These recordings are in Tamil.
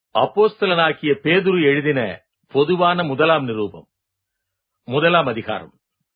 அப்போஸ்தலனாகிய பேதுரு எழுதின பொதுவான முதலாம் நிரூபம் முதலாம் அதிகாரம்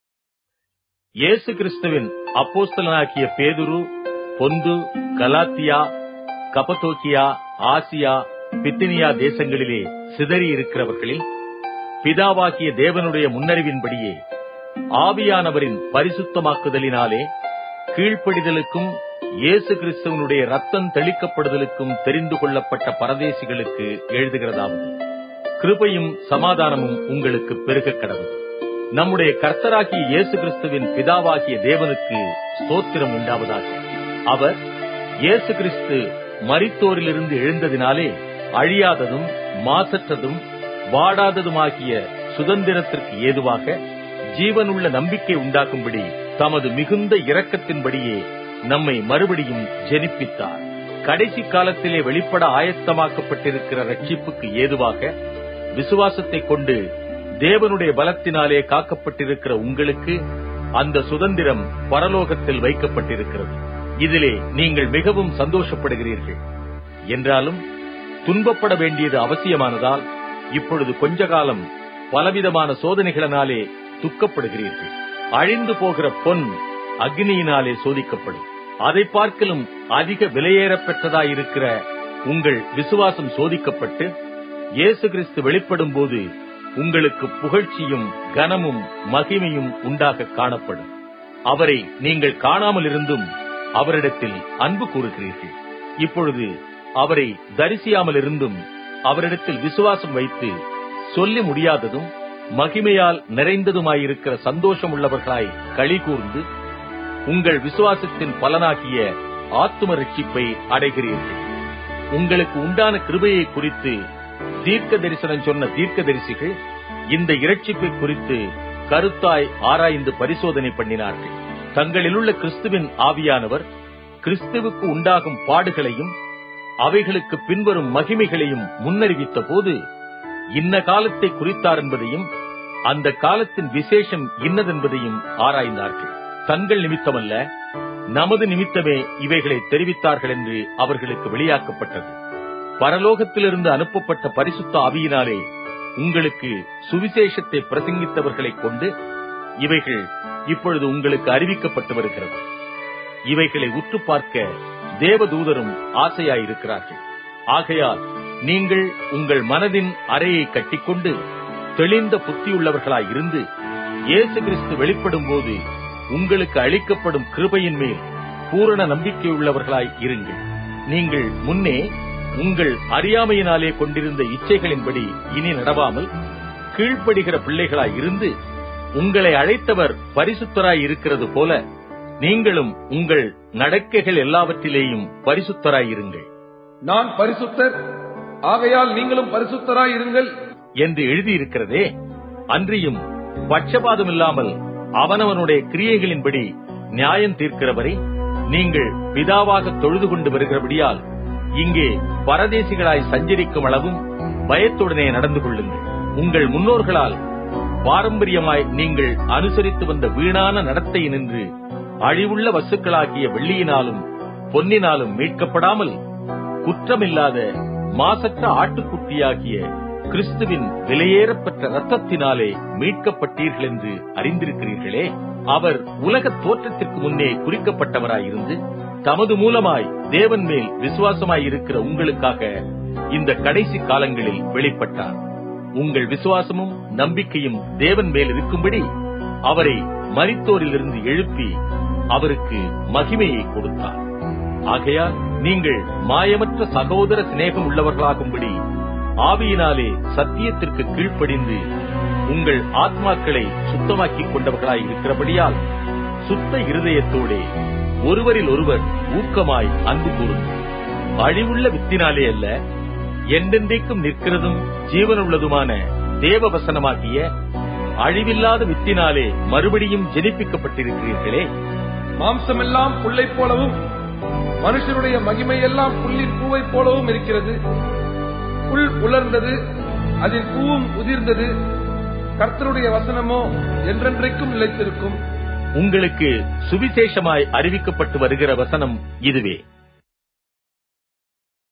இயேசு கிறிஸ்துவின் அப்போஸ்தலனாகிய பேதுரு பொந்து கலாத்தியா கபதோக்கியா ஆசியா பித்தினியா தேசங்களிலே சிதறி இருக்கிறவர்களில் பிதாவாகிய தேவனுடைய முன்னறிவின்படியே ஆவியானவரின் பரிசுத்தமாக்குதலினாலே கீழ்ப்படிதலுக்கும் இயேசு கிறிஸ்துவனுடைய ரத்தம் தெளிக்கப்படுதலுக்கும் தெரிந்து கொள்ளப்பட்ட பரதேசிகளுக்கு எழுதுகிறதாவது கிருபையும் சமாதானமும் உங்களுக்கு பெருக கடவுள் நம்முடைய கர்த்தராகிய இயேசு கிறிஸ்துவின் பிதாவாகிய தேவனுக்கு ஸ்தோத்திரம் உண்டாவதாக அவர் இயேசு கிறிஸ்து மரித்தோரிலிருந்து எழுந்ததினாலே அழியாததும் மாசற்றதும் வாடாததுமாகிய சுதந்திரத்திற்கு ஏதுவாக ஜீவனுள்ள நம்பிக்கை உண்டாக்கும்படி தமது மிகுந்த இரக்கத்தின்படியே நம்மை மறுபடியும் ஜெனிப்பித்தார் கடைசி காலத்திலே வெளிப்பட ஆயத்தமாக்கப்பட்டிருக்கிற ரட்சிப்புக்கு ஏதுவாக விசுவாசத்தை கொண்டு தேவனுடைய பலத்தினாலே காக்கப்பட்டிருக்கிற உங்களுக்கு அந்த சுதந்திரம் பரலோகத்தில் வைக்கப்பட்டிருக்கிறது இதிலே நீங்கள் மிகவும் சந்தோஷப்படுகிறீர்கள் என்றாலும் துன்பப்பட வேண்டியது அவசியமானதால் இப்பொழுது கொஞ்ச காலம் பலவிதமான சோதனைகளினாலே துக்கப்படுகிறீர்கள் அழிந்து போகிற பொன் அக்னியினாலே சோதிக்கப்படும் அதை பார்க்கலும் அதிக விலையேற பெற்றதாயிருக்கிற உங்கள் விசுவாசம் சோதிக்கப்பட்டு இயேசு கிறிஸ்து வெளிப்படும் போது உங்களுக்கு புகழ்ச்சியும் கனமும் மகிமையும் உண்டாக காணப்படும் அவரை நீங்கள் காணாமல் இருந்தும் அவரிடத்தில் அன்பு கூறுகிறீர்கள் இப்பொழுது அவரை தரிசியாமல் இருந்தும் அவரிடத்தில் விசுவாசம் வைத்து சொல்லி முடியாததும் மகிமையால் நிறைந்ததுமாயிருக்கிற சந்தோஷம் உள்ளவர்களாய் களி கூர்ந்து உங்கள் விசுவாசத்தின் பலனாகிய ஆத்தும ரட்சிப்பை அடைகிறீர்கள் உங்களுக்கு உண்டான கிருபையை குறித்து தீர்க்க தரிசனம் சொன்ன தீர்க்க தரிசிகள் இந்த இரட்சிப்பை குறித்து கருத்தாய் ஆராய்ந்து பரிசோதனை பண்ணினார்கள் தங்களிலுள்ள கிறிஸ்துவின் ஆவியானவர் கிறிஸ்துவுக்கு உண்டாகும் பாடுகளையும் அவைகளுக்கு பின்வரும் மகிமைகளையும் முன்னறிவித்த போது இன்ன காலத்தை குறித்தார் என்பதையும் அந்த காலத்தின் விசேஷம் இன்னதென்பதையும் ஆராய்ந்தார்கள் தங்கள் நிமித்தமல்ல நமது நிமித்தமே இவைகளை தெரிவித்தார்கள் என்று அவர்களுக்கு வெளியாக்கப்பட்டது பரலோகத்திலிருந்து அனுப்பப்பட்ட பரிசுத்த ஆவியினாலே உங்களுக்கு சுவிசேஷத்தை பிரசங்கித்தவர்களைக் கொண்டு இவைகள் இப்பொழுது உங்களுக்கு அறிவிக்கப்பட்டு வருகிறது இவைகளை உற்று பார்க்க தேவதூதரும் ஆசையாயிருக்கிறார்கள் ஆகையால் நீங்கள் உங்கள் மனதின் அறையை கட்டிக்கொண்டு தெளிந்த புத்தியுள்ளவர்களாய் இருந்து இயேசு கிறிஸ்து வெளிப்படும் போது உங்களுக்கு அளிக்கப்படும் கிருபையின் மேல் பூரண நம்பிக்கையுள்ளவர்களாய் இருங்கள் நீங்கள் முன்னே உங்கள் அறியாமையினாலே கொண்டிருந்த இச்சைகளின்படி இனி நடவாமல் கீழ்ப்படுகிற பிள்ளைகளாய் இருந்து உங்களை அழைத்தவர் பரிசுத்தராய் இருக்கிறது போல நீங்களும் உங்கள் நடக்கைகள் எல்லாவற்றிலேயும் பரிசுத்தராய் இருங்கள் நான் பரிசுத்தர் ஆகையால் நீங்களும் பரிசுத்தராய் இருங்கள் என்று எழுதியிருக்கிறதே அன்றியும் பட்சபாதம் இல்லாமல் அவனவனுடைய கிரியைகளின்படி நியாயம் தீர்க்கிறவரை நீங்கள் பிதாவாக தொழுது கொண்டு வருகிறபடியால் இங்கே பரதேசிகளாய் சஞ்சரிக்கும் அளவும் பயத்துடனே நடந்து கொள்ளுங்கள் உங்கள் முன்னோர்களால் பாரம்பரியமாய் நீங்கள் அனுசரித்து வந்த வீணான நடத்தை நின்று அழிவுள்ள வசுக்களாகிய வெள்ளியினாலும் பொன்னினாலும் மீட்கப்படாமல் குற்றமில்லாத மாசற்ற ஆட்டுக்குட்டியாகிய கிறிஸ்துவின் விலையேறப்பட்ட ரத்தத்தினாலே மீட்கப்பட்டீர்கள் என்று அறிந்திருக்கிறீர்களே அவர் உலக தோற்றத்திற்கு முன்னே குறிக்கப்பட்டவராயிருந்து தமது மூலமாய் தேவன் மேல் விசுவாசமாயிருக்கிற உங்களுக்காக இந்த கடைசி காலங்களில் வெளிப்பட்டார் உங்கள் விசுவாசமும் நம்பிக்கையும் தேவன் மேல் இருக்கும்படி அவரை மரித்தோரிலிருந்து எழுப்பி அவருக்கு மகிமையை கொடுத்தார் ஆகையால் நீங்கள் மாயமற்ற சகோதர சிநேகம் உள்ளவர்களாகும்படி ஆவியினாலே சத்தியத்திற்கு கீழ்ப்படிந்து உங்கள் ஆத்மாக்களை சுத்தமாக்கிக் கொண்டவர்களாய் இருக்கிறபடியால் சுத்த இருதயத்தோடே ஒருவரில் ஒருவர் ஊக்கமாய் அன்பு கூறுங்கள் அழிவுள்ள வித்தினாலே அல்ல என்றென்றைக்கும் நிற்கிறதும் ஜீவனுள்ளதுமான தேவ வசனமாகிய அழிவில்லாத வித்தினாலே மறுபடியும் ஜெனிப்பிக்கப்பட்டிருக்கிறீர்களே மாம்சமெல்லாம் புல்லை போலவும் மனுஷனுடைய மகிமையெல்லாம் புல்லின் பூவை போலவும் இருக்கிறது புல் உலர்ந்தது அதில் பூவும் உதிர்ந்தது கர்த்தருடைய வசனமோ என்றென்றைக்கும் நிலைத்திருக்கும் உங்களுக்கு சுவிசேஷமாய் அறிவிக்கப்பட்டு வருகிற வசனம் இதுவே